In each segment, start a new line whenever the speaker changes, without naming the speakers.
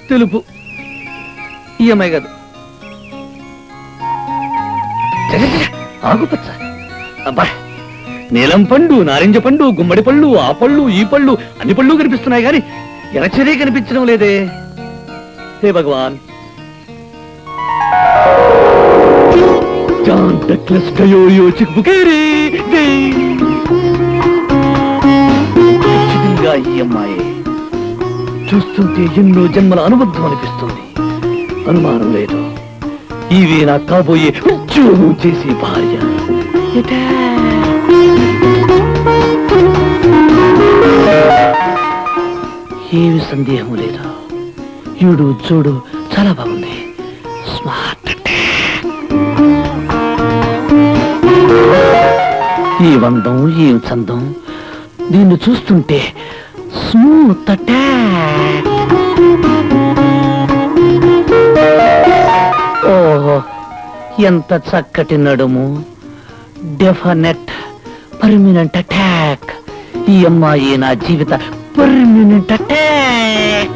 తెలుపు ఈ అమ్మాయి కాదు ఛ, ఛ, ఛ, ఆకుపచ్చ అబ్బా నీలం పండు నారింజ పండు గుమ్మడి పళ్ళు ఆ పళ్ళు ఈ పళ్ళు అన్ని పళ్ళు కనిపిస్తున్నాయి కానీ ఎరచరే కనిపించడం లేదే హే భగవాన్ జాన్ డక్లస్ డయోయో చిక్బుకేరి జై. ఖచ్చితంగా ఈ అమ్మాయి చూస్తుంటే ఎన్నో జన్మల అనుబద్ధం అనిపిస్తుంది అనుమానం లేదు ఇవి నా కాబోయే ఉద్యోగం చేసే భార్య ఏమి సందేహం లేదు ఈడు చూడు చాలా బాగుంది స్మార్ట్ ఈ వందం ఈ చందం దీన్ని చూస్తుంటే స్మూత్ అటాక్ ఓహో ఎంత చక్కటి నడుము డెఫినెట్ పర్మినెంట్ అటాక్ ఈ అమ్మాయి నా జీవిత పర్మినెంట్ అటాక్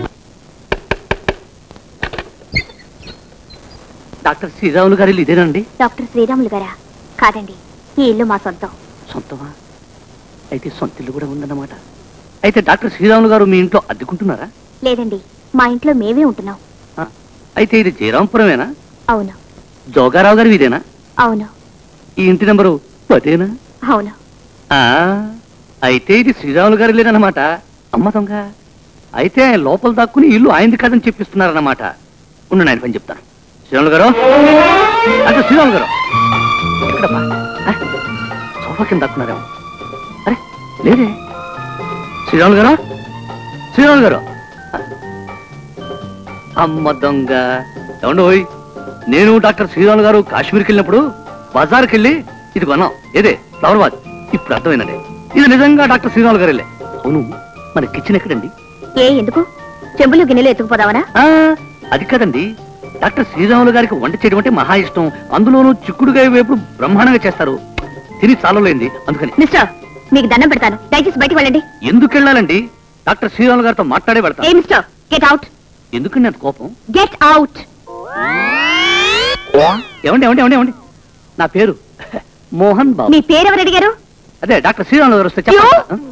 డాక్టర్ శ్రీరాములు గారి ఇల్లు ఇదేనండి
డాక్టర్ శ్రీరాములు గారా కాదండి ఈ ఇల్లు మా సొంతం
సొంతమా అయితే సొంత ఇల్లు కూడా ఉందన్నమాట అయితే డాక్టర్ శ్రీరాములు గారు మీ ఇంట్లో అద్దెకుంటున్నారా
లేదండి మా ఇంట్లో మేమే ఉంటున్నాం
ఆ, అయితే ఇది జయరాంపురమేనా
అవును
జోగారావు గారి ఇదేనా
అవును
ఈ ఇంటి నెంబరు పదేనా
అవును
ఆ, అయితే ఇది శ్రీరాములు గారి లేదన్నమాట అమ్మ దొంగ అయితే ఆయన లోపల దాక్కుని ఇల్లు ఆయనది కాదని చెప్పిస్తున్నారన్నమాట ఉండు ఆయన పని చెప్తాను శ్రీరాములు గారు అంటే శ్రీరాములు గారు ఎక్కడమ్మా ఆ? సోఫా కింద దాక్కున్నారేమో అరే లేదే శ్రీరాములు గారు శ్రీరాములు గారు ఆ? అమ్మ దొంగ ఏమండి ఓయ్ నేను డాక్టర్ శ్రీరాములు గారు కాశ్మీర్కి వెళ్ళినప్పుడు బజార్కి వెళ్ళి ఇది కొన్నాం ఏదే ఫ్లవర్ వాజ్ ఇప్పుడు అర్థమైందండి ఇది నిజంగా డాక్టర్ శ్రీరాములు గారు వెళ్ళే అవును మన కిచెన్ ఎక్కడండి
ఏ ఎందుకు చెంబులు గిన్నెలు ఎత్తుకుపోదావనా
ఆ, అది కదండి డాక్టర్ శ్రీరాములు గారికి వంట చేయడం అంటే మహా ఇష్టం అందులోనూ చిక్కుడుగా వేపుడు బ్రహ్మాండంగా చేస్తారు తిని చాలలేంది అందుకని
మిస్టర్ మీకు దండం పెడతాను దయచేసి బయటికి వెళ్ళండి
ఎందుకు వెళ్ళాలండి డాక్టర్ శ్రీరాములు గారితో మాట్లాడే
ఏ
వెళ్తాను
మిస్టర్ గెట్ అవుట్
ఎందుకండి అంత కోపం
గెట్ అవుట్
ఏమండి ఏమండి ఏమండి ఏమండి నా పేరు మోహన్ బాబు
మీ పేరెవరు అడిగారు
అదే డాక్టర్ శ్రీరాములు గారు వస్తే చెప్పండి.
యో!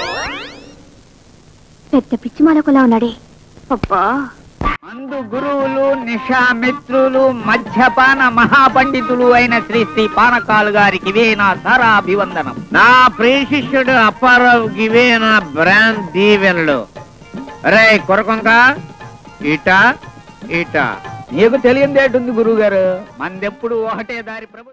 పెద్ద పిచ్చి మాలకులా ఉన్నాడే అబ్బా
అందు గురువులు నిషామిత్రులు మద్యపాన మహాపండితులు అయిన శ్రీ శ్రీ పానకాలు గారికి ఇవే నా సారా అభివందనం నా ప్రియ శిష్యుడు అప్పారావుకి ఇవే నా బ్రాండ్ దీవెనలు రే కొరకొంక ఇట ఇట నీకు తెలియదేటుంది గురువు గారు మందెప్పుడు ఒకటే దారి ప్రభు